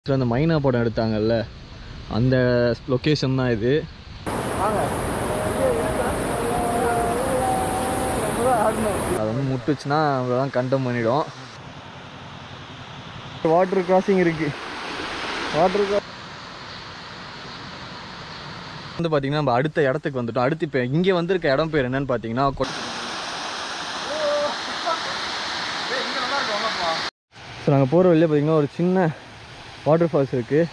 அந்த மைனா படம் எடுத்தாங்கல்ல அந்த லொக்கேஷன் தான் இது அது வந்து முட்டுச்சுன்னா அவ்வளோதான் கண்டம் பண்ணிடும் வாட்டர் கிராசிங் இருக்கு வாட்டர் வந்து பார்த்தீங்கன்னா நம்ம அடுத்த இடத்துக்கு வந்துட்டோம் அடுத்து இப்போ இங்கே வந்திருக்க இடம் பேர் என்னன்னு பார்த்தீங்கன்னா கொட்- ஸோ நாங்கள் போகிற வழியில் பார்த்தீங்கன்னா ஒரு சின்ன வாட்டர் ஃபால்ஸ் இருக்குது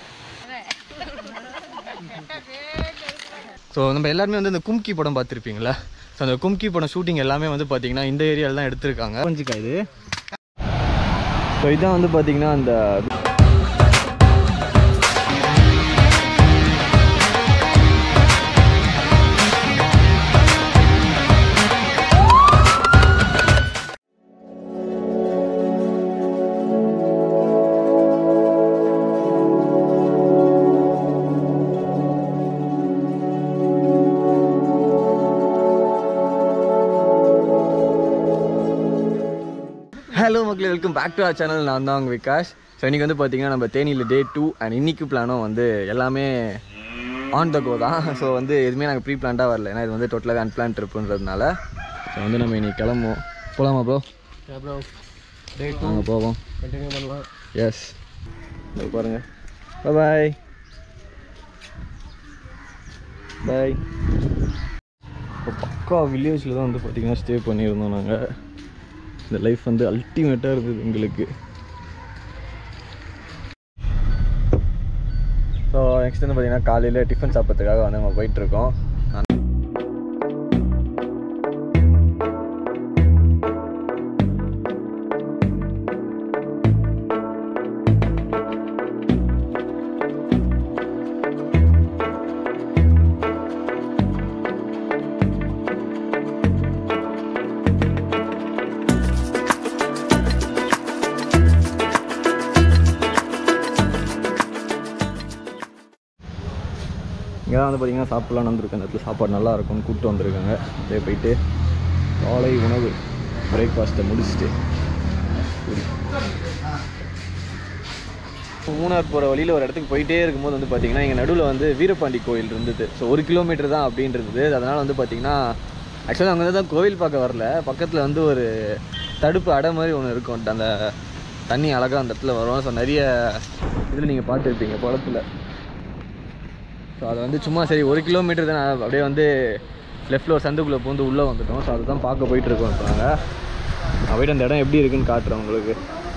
ஸோ நம்ம எல்லாருமே வந்து இந்த கும்கி படம் பார்த்துருப்பீங்களா ஸோ அந்த கும்கி படம் ஷூட்டிங் எல்லாமே வந்து பார்த்தீங்கன்னா இந்த ஏரியாவில் தான் எடுத்திருக்காங்க கொஞ்சிக்கா இது ஸோ இதான் வந்து பார்த்தீங்கன்னா அந்த ஹலோ மக்களே welcome back to our channel நான் தான் உங்கள் விகாஷ் ஸோ இன்றைக்கி வந்து பார்த்தீங்கன்னா நம்ம தேனியில் டே டூ அண்ட் இன்னைக்கு பிளானும் வந்து எல்லாமே ஆன் த கோ தான் ஸோ வந்து எதுவுமே நாங்கள் ப்ரீ பிளான்டாக வரல ஏன்னா இது வந்து டோட்டலாகவே அன்பிளான் ட்ரிப்புன்றதுனால ஸோ வந்து நம்ம இன்னைக்கு கிளம்புவோம் போகலாமா ப்ரோ ப்ரோ டே நாங்கள் போவோம் கண்டினியூ பண்ணலாம் எஸ் இது பாருங்கள் பாய் பாய் இப்போ பக்கா வில்லேஜில் தான் வந்து பார்த்திங்கன்னா ஸ்டே பண்ணியிருந்தோம் நாங்கள் இந்த லைஃப் வந்து அல்டிமேட்டாக இருந்தது எங்களுக்கு ஸோ நெக்ஸ்ட் வந்து பார்த்திங்கன்னா காலையில் டிஃபன் சாப்பிட்றதுக்காக வந்து நம்ம போயிட்டுருக்கோம் இங்கே தான் வந்து பார்த்திங்கன்னா சாப்பிட்லான்னு வந்திருக்கேன் அந்த இடத்துல சாப்பாடு நல்லா இருக்கும்னு கூப்பிட்டு வந்திருக்காங்க அப்படியே போயிட்டு காலை உணவு பிரேக்ஃபாஸ்ட்டை முடிச்சுட்டு மூணார் போகிற வழியில் ஒரு இடத்துக்கு போயிட்டே இருக்கும்போது வந்து பார்த்திங்கன்னா எங்கள் நடுவில் வந்து வீரபாண்டி கோயில் இருந்தது ஸோ ஒரு கிலோமீட்டர் தான் அப்படின்றது அதனால் வந்து பார்த்திங்கன்னா ஆக்சுவலாக அங்கே தான் கோவில் பார்க்க வரல பக்கத்தில் வந்து ஒரு தடுப்பு அடை மாதிரி ஒன்று இருக்கும் அந்த தண்ணி அழகாக அந்த இடத்துல வரும் ஸோ நிறைய இதில் நீங்கள் பார்த்துருப்பீங்க குளத்துல ஸோ அது வந்து சும்மா சரி ஒரு கிலோமீட்டர் தான் அப்படியே வந்து லெஃப்டில் ஒரு சந்துக்குள்ளே பூந்து உள்ளே வந்துட்டோம் ஸோ அதை தான் பார்க்க போயிட்டுருக்கோம் இப்போ நாங்கள் நான் போயிட்டு அந்த இடம் எப்படி இருக்குன்னு காட்டுறேன் உங்களுக்கு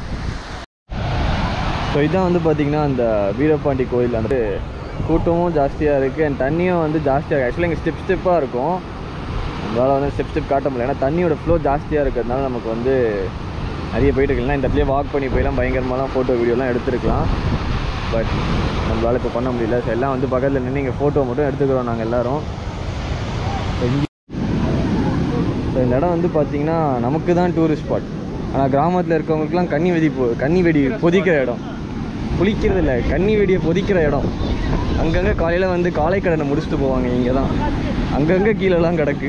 ஸோ இதான் வந்து பார்த்திங்கன்னா அந்த வீரபாண்டி கோயில் அந்த கூட்டமும் ஜாஸ்தியாக இருக்குது அண்ட் தண்ணியும் வந்து ஜாஸ்தியாக ஆக்சுவலாக இங்கே ஸ்டெப் ஸ்டெப்பாக இருக்கும் நம்மளால் வந்து ஸ்டெப் ஸ்டெப் காட்ட முடியல ஏன்னா தண்ணியோட ஃப்ளோ ஜாஸ்தியாக இருக்கிறதுனால நமக்கு வந்து நிறைய போயிட்டு இருக்கலாம் இந்த இடத்துலயே வாக் பண்ணி போயெல்லாம் பயங்கரமாலாம் ஃபோட்டோ வீடியோலாம் எடுத்துருக்கலாம் பட் நம்மளால் இப்போ பண்ண முடியல ஸோ எல்லாம் வந்து பக்கத்தில் நின்று இங்கே ஃபோட்டோ மட்டும் எடுத்துக்கிறோம் நாங்கள் எல்லாரும் So, இங்க ஸோ இந்த இடம் வந்து பார்த்தீங்கன்னா நமக்கு தான் டூரிஸ்ட் ஸ்பாட் ஆனால் கிராமத்தில் இருக்கவங்களுக்குலாம் கன்னி வெடி பொ கன்னி வெடி பொதிக்கிற இடம் குளிக்கிறது இல்லை கன்னி வெடியை பொதிக்கிற இடம் அங்கங்கே காலையில் வந்து காலை கடனை முடிச்சுட்டு போவாங்க இங்கே தான் அங்கங்கே கீழெல்லாம் கிடக்கு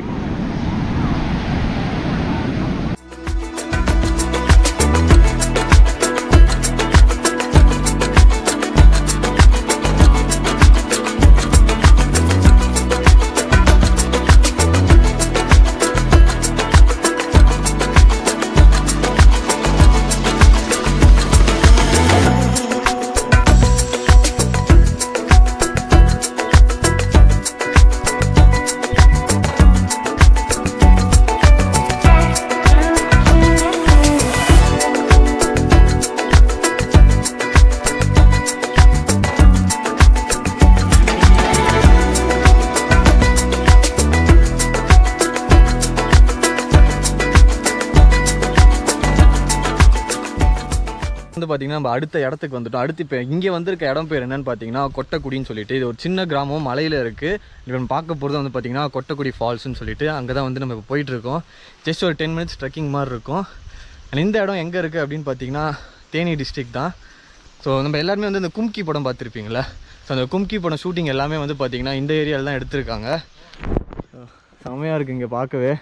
வந்து பார்த்தீங்கன்னா நம்ம அடுத்த இடத்துக்கு வந்துட்டோம் அடுத்து இப்போ இங்கே வந்திருக்க இடம் பேர் என்னன்னு பார்த்தீங்கன்னா கொட்டக்குடின்னு சொல்லிட்டு இது ஒரு சின்ன கிராமம் மலையில் இருக்குது இப்போ நம்ம பார்க்க போகிறது வந்து பார்த்தீங்கன்னா கொட்டக்குடி ஃபால்ஸ்னு சொல்லிட்டு அங்கே தான் வந்து நம்ம இப்போ போயிட்டுருக்கோம் ஜஸ்ட் ஒரு டென் மினிட்ஸ் ட்ரெக்கிங் மாதிரி இருக்கும் And இந்த இடம் எங்கே இருக்குது அப்படின்னு பார்த்தீங்கன்னா தேனி டிஸ்ட்ரிக்ட் தான் ஸோ நம்ம எல்லாருமே வந்து இந்த கும்கி படம் பார்த்துருப்பீங்களா ஸோ அந்த கும்கி படம் ஷூட்டிங் எல்லாமே வந்து பார்த்தீங்கன்னா இந்த ஏரியாவில் தான் எடுத்திருக்காங்க So, செமையாக இருக்குது இங்கே பார்க்கவே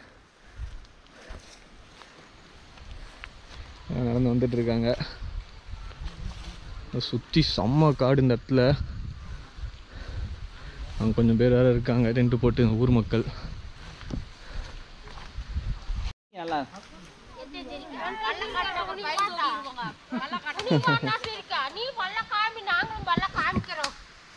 நடந்து வந்துட்டு இருக்காங்க சுற்றி செம்ம காடு இந்த இடத்துல அங்கே கொஞ்சம் பேர் வேறு இருக்காங்க டென்ட்டு போட்டு இந்த ஊர் மக்கள் நீ பல்ல காமி நாங்களும் பல்ல காமிக்கிறோம்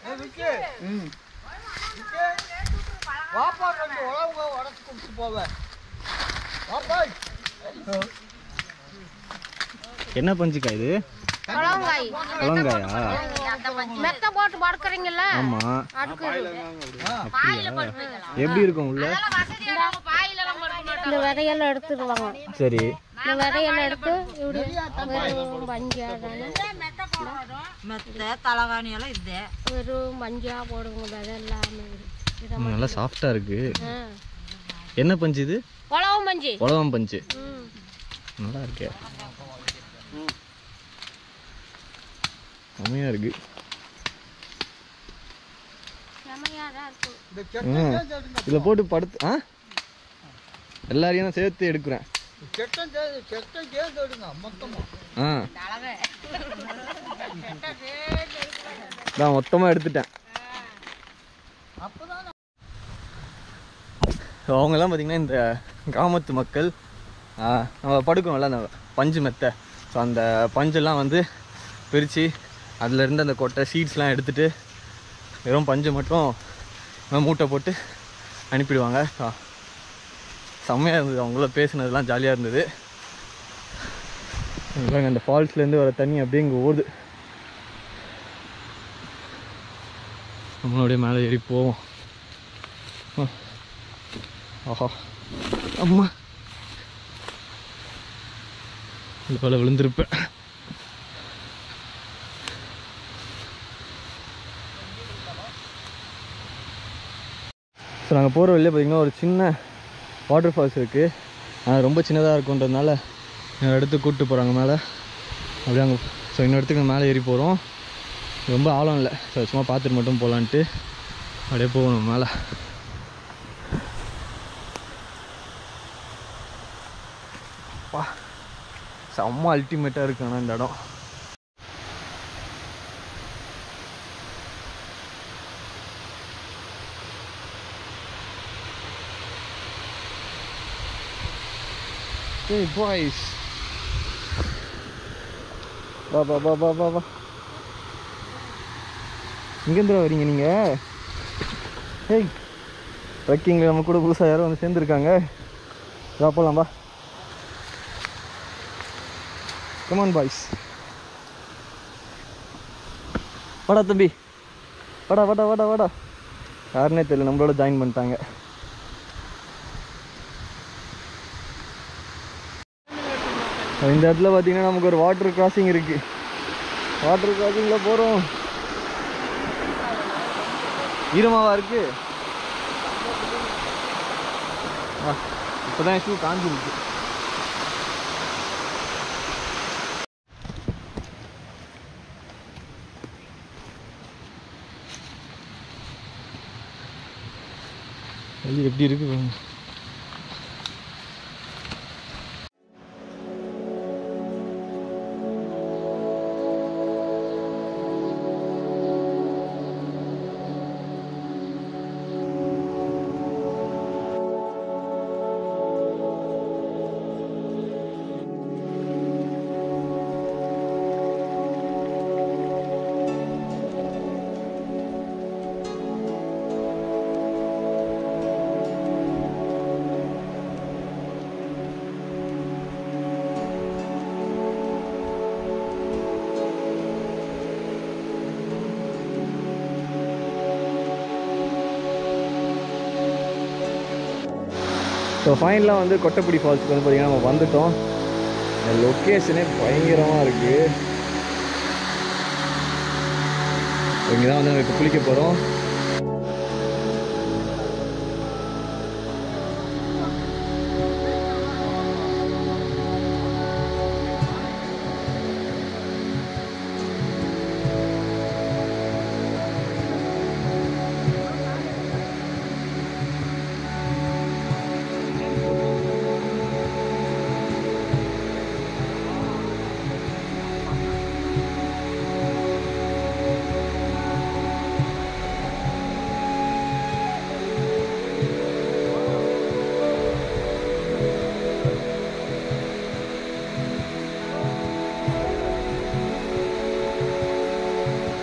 என்ன பஞ்சுக்கா இது குளங்காய் குளங்காயா மெத்த போட்டு படுக்கிறீங்கல்ல ஆமாம் அதுக்கு எப்படி இருக்கும் உள்ள இந்த விதையெல்லாம் எடுத்துடுவாங்க சரி இந்த விதையெல்லாம் எடுத்து இப்படி வெறும் பஞ்சா தானே ಮೆತ್ತೆ ತಲಗಾಣಿ ಎಲ್ಲ ಇದ್ದೆ வெறும் பஞ்சா போடுங்க விதை எல்லாமே இதை ம், நல்லா சாஃப்டாக இருக்கு ஆ. என்ன பஞ்சு இது உழவும் பஞ்சு உழவம் பஞ்சு ம் நல்லா இருக்கே செம்மையாக இருக்கு செமையாக தான் இருக்கும் ம் இதில் போட்டு படுத்து ஆ எல்லாரையும் நான் சேர்த்து எடுக்கிறேன் ஆ நான் மொத்தமாக எடுத்துட்டேன் அவங்கெல்லாம் பார்த்தீங்கன்னா இந்த கிராமத்து மக்கள் ஆ, நம்ம படுக்கிறோம்ல அந்த பஞ்சு மெத்தை ஸோ அந்த பஞ்செல்லாம் வந்து பிரித்து அதில் இருந்து அந்த கொட்டை சீட்ஸ்லாம் எடுத்துட்டு வெறும் பஞ்சு மட்டும் இவன் மூட்டை போட்டு அனுப்பிடுவாங்க ஆ, செம்மையாக இருந்தது அவங்கள பேசுனதெல்லாம் ஜாலியாக இருந்தது இங்க பாருங்க அந்த ஃபால்ஸ்லேருந்து வர தண்ணி அப்படியே இங்கே ஓடுது நம்மளுடைய மேலே ஏறி போவோம் ஆ. ஆஹா அம்மா இந்த போல விழுந்திருப்பேன் ஸோ நாங்கள் போகிற வழியில பார்த்தீங்கன்னா ஒரு சின்ன வாட்டர் ஃபால்ஸ் இருக்குது அது ரொம்ப சின்னதாக இருக்குன்றதுனால இன்னொரு இடத்துக்கு கூப்பிட்டு போகிறாங்க மேலே அப்படியே அங்கே ஸோ இன்னொரு இடத்துக்கு மேலே ஏறி போகிறோம் ரொம்ப ஆழம் இல்லை ஸோ சும்மா பார்த்துட்டு மட்டும் போகலான்ட்டு அப்படியே போகணும் மேலே பா செம்ம அல்டிமேட்டாக இருக்கு ஆனால் இந்த இடம் Hey boys. வா வா வா வா வா வா இங்கேருந்து வரீங்க நீங்கள் ஹேய் ட்ரெக்கிங்கில் நம்ம கூட புதுசாக யாரும் வந்து சேர்ந்துருக்காங்க வா போகலாம் வா கமான் பாய்ஸ் வாடா தம்பி வாடா வாடா வாடா வாடா யாருன்னே தெரியல நம்மளோட ஜாயின் பண்ணிட்டாங்க இந்த இடத்துல பார்த்தீங்கன்னா நமக்கு ஒரு வாட்டர் கிராசிங் இருக்கு வாட்டர் கிராசிங்கில் போகிறோம் ஈரமாவா இருக்கு இப்போதான் ஷூ காஞ்சி இருக்கு வழி எப்படி இருக்கு பாருங்க. ஸோ ஃபைனலாக வந்து கொட்டக்குடி ஃபால்ஸுக்கு வந்து பார்த்தீங்கன்னா நம்ம வந்துட்டோம் இந்த லொக்கேஷனே பயங்கரமாக இருக்குது இங்கே தான் வந்து நம்ம இப்போ குளிக்க போகிறோம்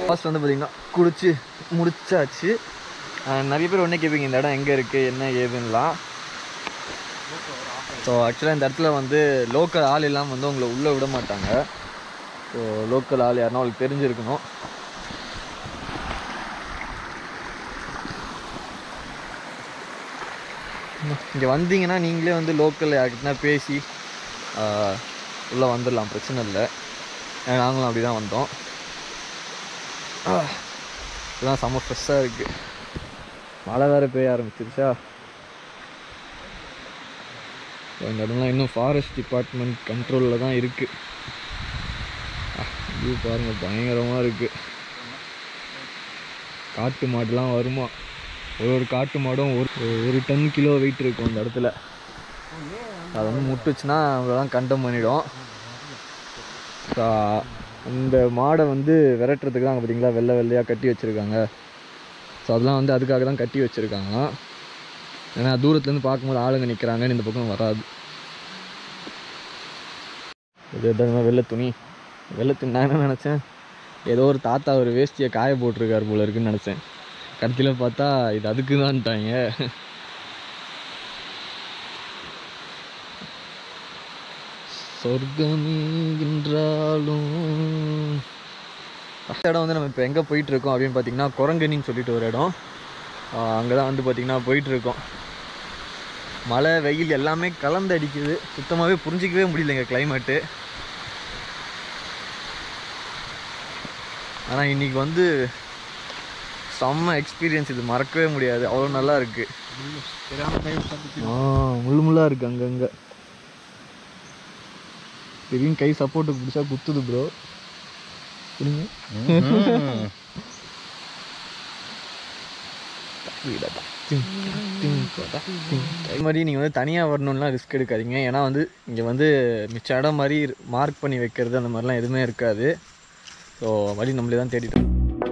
ஃபர்ஸ்ட் வந்து பார்த்திங்கன்னா குடிச்சு முடிச்சாச்சு அஹ் நிறைய பேர் ஒன்றே கேட்பீங்க இந்த இடம் எங்கே இருக்குது என்ன ஏதுன்னெலாம் ஸோ ஆக்சுவலாக இந்த இடத்துல வந்து லோக்கல் ஆள் இல்லாமல் வந்து உங்களை உள்ளே விட மாட்டாங்க ஸோ லோக்கல் ஆள் யாருன்னா உங்களுக்கு தெரிஞ்சிருக்கணும் இங்கே வந்தீங்கன்னா நீங்களே வந்து லோக்கல் யார்கிட்டனா பேசி உள்ளே வந்துடலாம் பிரச்சனை இல்லை ஏன்னா நாங்களும் அப்படி தான் வந்தோம் ஆஹ், இதெல்லாம் செம்ம ஃப்ரெஷ்ஷாக இருக்குது மழை வேறு பெய்ய ஆரம்பிச்சிருச்சா So, இந்த இடம்லாம் இன்னும் ஃபாரஸ்ட் டிபார்ட்மெண்ட் கண்ட்ரோலில் தான் இருக்குது வியூ பாருங்கள் பயங்கரமாக இருக்குது காட்டு மாடுலாம் வருமா ஒரு ஒரு காட்டு மாடும் ஒரு ஒரு டன் கிலோ வெயிட் இருக்கும் அந்த இடத்துல அது வந்து முட்டுச்சுன்னா அவ்வளோதான் கண்டம் பண்ணிடும் ஸோ இந்த மாடை வந்து விரட்டுறதுக்கு தான் பார்த்தீங்களா வெள்ளை வெள்ளையாக கட்டி வச்சுருக்காங்க ஸோ அதெல்லாம் வந்து அதுக்காக தான் கட்டி வச்சுருக்காங்க ஏன்னா தூரத்துலேருந்து பார்க்கும்போது ஆளுங்க நிற்கிறாங்கன்னு இந்த பக்கம் வராது இது எதாவது வெள்ளை துணி வெள்ளை துணி நான் என்ன நினச்சேன் ஏதோ ஒரு தாத்தா ஒரு வேஷ்டியை காய போட்டிருக்காரு போல இருக்குன்னு நினச்சேன் கடைசியில் பார்த்தா இது அதுக்கு தான்ட்டாங்க சொர்க்கமே என்றாலும் ஃபஸ்ட் இடம் வந்து நம்ம இப்போ எங்கே போயிட்டுருக்கோம் அப்படின்னு பார்த்தீங்கன்னா குரங்கனின்னு சொல்லிட்டு ஒரு இடம் அங்கே தான் வந்து பார்த்திங்கன்னா போயிட்டுருக்கோம் மழை வெயில் எல்லாமே கலந்து அடிக்குது சுத்தமாகவே புரிஞ்சிக்கவே முடியலைங்க கிளைமேட்டு ஆனால் இன்றைக்கி வந்து செம்ம எக்ஸ்பீரியன்ஸ் இது மறக்கவே முடியாது அவ்வளோ நல்லா இருக்கு ஆ முள்ளு முள்ளா இருக்கு அங்கங்க திடீர்னு கை சப்போர்ட்டுக்கு பிடிச்சா குத்துது ப்ரோ புரியுங்க அது மாதிரி நீங்கள் வந்து தனியாக வரணும்லாம் ரிஸ்க் எடுக்காதீங்க ஏன்னா வந்து இங்கே வந்து மிச்ச இடம் மாதிரி மார்க் பண்ணி வைக்கிறது அந்த மாதிரிலாம் எதுவுமே இருக்காது ஸோ வழி நம்மளே தான் தேடிட்டோம்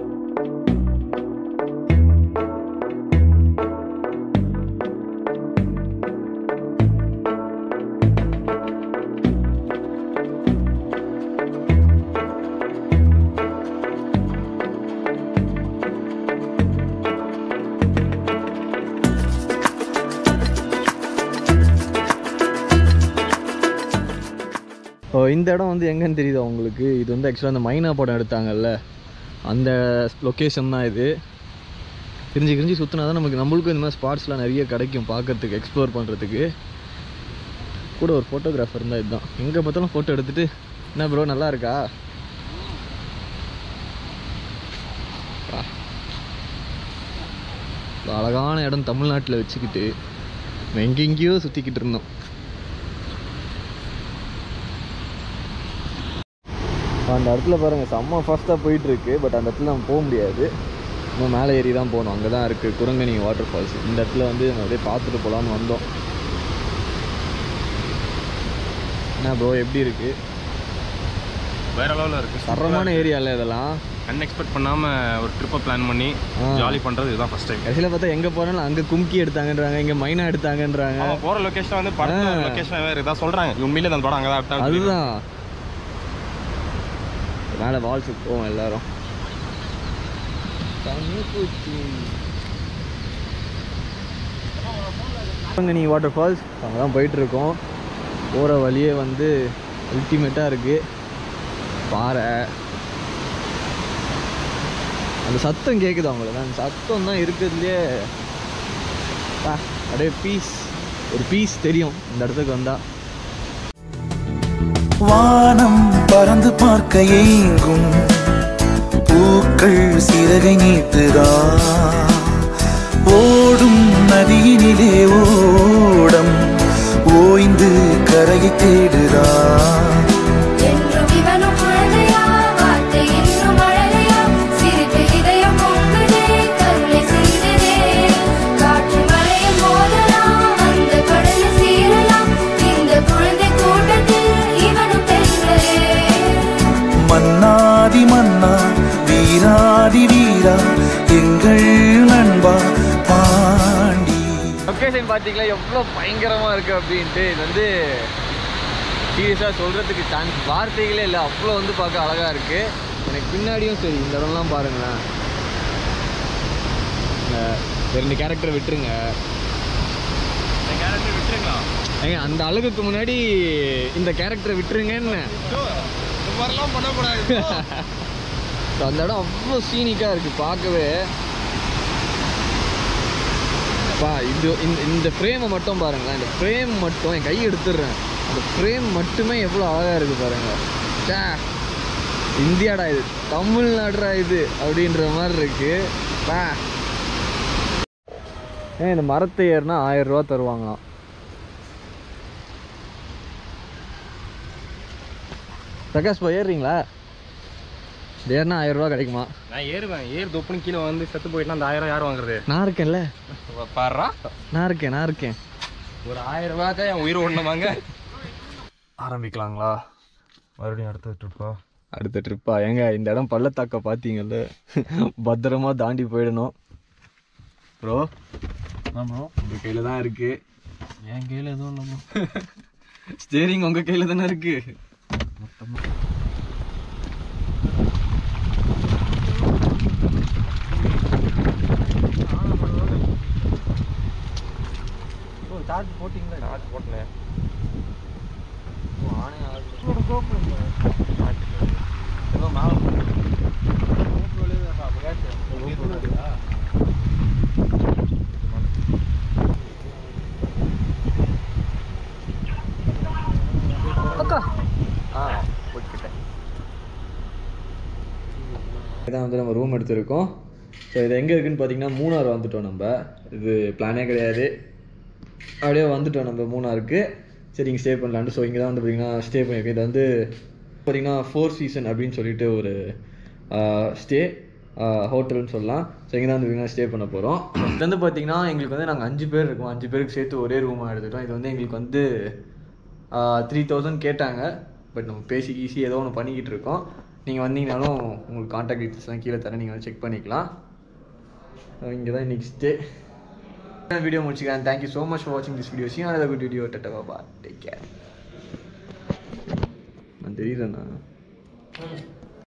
ஓ இந்த இடம் வந்து எங்கன்னு தெரியுதா உங்களுக்கு இது வந்து ஆக்சுவலாக அந்த மைனா படம் எடுத்தாங்கல்ல அந்த லொக்கேஷன் தான் இது தெரிஞ்சு கிரிஞ்சு சுற்றினா தான் நமக்கு நம்மளுக்கும் இந்த மாதிரி ஸ்பாட்ஸ்லாம் நிறைய கிடைக்கும் பார்க்கறதுக்கு எக்ஸ்ப்ளோர் பண்ணுறதுக்கு கூட ஒரு ஃபோட்டோகிராஃபர் இருந்தால் இதுதான் எங்கே பார்த்தாலும் ஃபோட்டோ எடுத்துகிட்டு என்ன ப்ரோ நல்லா இருக்கா வா. ஒரு அழகான இடம் தமிழ்நாட்டில் வச்சுக்கிட்டு நம்ம எங்கெங்கேயோ சுற்றிக்கிட்டு இருந்தோம் அந்த இடத்துல பாருங்கள் செம்ம ஃபாஸ்ட்டாக போயிட்டுருக்கு பட் அந்த இடத்துல நம்ம போக முடியாது இன்னும் மேலே ஏறி தான் போகணும் அங்கே தான் இருக்குது குரங்கணி வாட்டர் ஃபால்ஸ் இந்த இடத்துல வந்து நம்ம அப்படியே பார்த்துட்டு போகலான்னு வந்தோம் என்ன ப்ரோ எப்படி இருக்குது வேற லெவலில் இருக்கு தரமான ஏரியாவில் இதெல்லாம் அன்எக்ஸ்பெக்ட் பண்ணாம ஒரு ட்ரிப்பை பிளான் பண்ணி ஆ. ஜாலி பண்றது இதுதான் ஃபர்ஸ்ட் டைம் கடைசியில் பார்த்தா எங்கே போனாலும் அங்கே கும்கி எடுத்தாங்கன்றாங்க இங்கே மைனா எடுத்தாங்கன்றாங்க அவன் போற லொகேஷன் வந்து படத்தோட ஆ. லொகேஷன் வேற இதான் சொல்றாங்க உண்மையிலே அந்த படம் அங்கே தான் எடுத்தாங்க அதுதான் மேலே வால்ஸுக்கு போவோம் எல்லாரும் நீ வாட்டர் ஃபால்ஸ் அங்கே தான் போயிட்டுருக்கோம் போகிற வழியே வந்து அல்டிமேட்டாக இருக்குது பாறை அந்த சத்தம் கேட்குது அவங்களுக்கு அந்த சத்தம் தான் இருக்கிறதுலே பா, அப்படியே பீஸ் ஒரு பீஸ் தெரியும் இந்த இடத்துக்கு வந்தால் வானம் பறந்து பார்க்க ஏங்கும் பூக்கள் சிறகை நீட்டுதா ஓடும் நதியினிலே ஓடம் ஓய்ந்து கரையை தேடுதா என்றும் இவனும் குழந்தையா வார்த்தை இன்னும் அழலையா சிரிப்பு இதயம் பொங்குதே கருணை செய்ததே காற்று மழையும் மோதலாம் அந்த கடலில் சீரலாம் இந்த குழந்தை கூட்டத்தில் இவனும் தென்றலே மன்னாதி மன்னா வீராதி வீரா எங்கள் நண்பா பாண்டி லொக்கேஷன் பார்த்தீங்களா எவ்வளோ பயங்கரமாக இருக்குது அப்படின்ட்டு இது வந்து சீரியஸாக சொல்கிறதுக்கு சான்ஸ் வார்த்தைகளே இல்லை அவ்வளோ வந்து பார்க்க அழகாக இருக்குது எனக்கு பின்னாடியும் சரி இந்த இடம்லாம் பாருங்களேன் இந்த ரெண்டு கேரக்டரை விட்டுருங்க இந்த கேரக்டர் விட்டுருங்களா ஏங்க அந்த அழகுக்கு முன்னாடி இந்த கேரக்டரை விட்டுருங்கன்னு இந்த மாதிரிலாம் பண்ணக்கூடாது So, அந்த இடம் அவ்வளோ சீனிக்காக இருக்குது பார்க்கவே பா இது இந்த இந்த ஃப்ரேமை மட்டும் பாருங்களேன் இந்த ஃப்ரேம் மட்டும் என் கை எடுத்துடுறேன் அந்த ஃப்ரேம் மட்டுமே எவ்வளோ அழகாக இருக்குது பாருங்க சே இந்தியாடா இது தமிழ்நாடுடா இது அப்படின்ற மாதிரி இருக்கு பா ஏன் இந்த மரத்தை ஏறினா ஆயிரம் ரூபா தருவாங்களாம் பிரகாஷ் பா ஏறுறீங்களா இது ஏறினா ஆயிரம் ரூபா கிடைக்குமா நான் ஏறுவேன் ஏறு தொப்புன்னு கீழே வந்து செத்து போயிட்டுனா அந்த ஆயிரம் யார் வாங்குறது நான் இருக்கேன்ல பாடுறா நான் இருக்கேன் நான் இருக்கேன் ஒரு ஆயிரம் ரூபாய்க்கா என் உயிர் ஒண்ணுமாங்க ஆரம்பிக்கலாங்களா மறுபடியும் அடுத்த ட்ரிப்பா அடுத்த ட்ரிப்பா ஏங்க இந்த இடம் பள்ளத்தாக்க பார்த்தீங்கல்ல பத்திரமா தாண்டி போயிடணும் ப்ரோ ஆமாம் உங்கள் கையில் தான் இருக்கு என் கையில் எதுவும் இல்லைம்மா ஸ்டேரிங் உங்கள் கையில் தானே இருக்கு சார்ஜ் போட்டிங்களா சார்ஜ் போட்டேன் ஆ போய்கிட்டேன் இதான் வந்து நம்ம ரூம் எடுத்திருக்கோம் ஸோ இது எங்கே இருக்குன்னு பார்த்தீங்கன்னா மூணார் வந்துட்டோம் நம்ம இது பிளானே கிடையாது அப்படியே வந்துட்டோம் நம்ம மூணாருக்கு சரி இங்கே ஸ்டே பண்ணலான்ட்டு ஸோ இங்கே தான் வந்து பார்த்தீங்கன்னா ஸ்டே பண்ணியிருக்கோம் இது வந்து பார்த்தீங்கன்னா ஃபோர் சீசன் அப்படின்னு சொல்லிட்டு ஒரு ஸ்டே ஹோட்டல்னு சொல்லலாம் ஸோ இங்கே தான் வந்து பார்த்தீங்கன்னா ஸ்டே பண்ண போகிறோம் இது வந்து பார்த்தீங்கன்னா எங்களுக்கு வந்து நாங்கள் அஞ்சு பேர் இருக்கோம் அஞ்சு பேருக்கு சேர்த்து ஒரே ரூமாக எடுத்துட்டோம் இது வந்து எங்களுக்கு வந்து த்ரீ தௌசண்ட் கேட்டாங்க பட் நம்ம பேசி ஈஸி ஏதோ ஒன்று பண்ணிக்கிட்டு இருக்கோம் நீங்கள் வந்தீங்கனாலும் உங்களுக்கு காண்டாக்ட் டீட்டெயில்ஸ்லாம் கீழே தரேன் நீங்கள் வந்து செக் பண்ணிக்கலாம் இங்கே தான் இன்னைக்கு ஸ்டே வீடியோ முடிச்சுக்கிறேன் தேங்க்யூ ஸோ மச் ஃபார் வாட்சிங் this video see another good video டட்டா பாபா டேக் கேர் நான் தெரியலண்ணா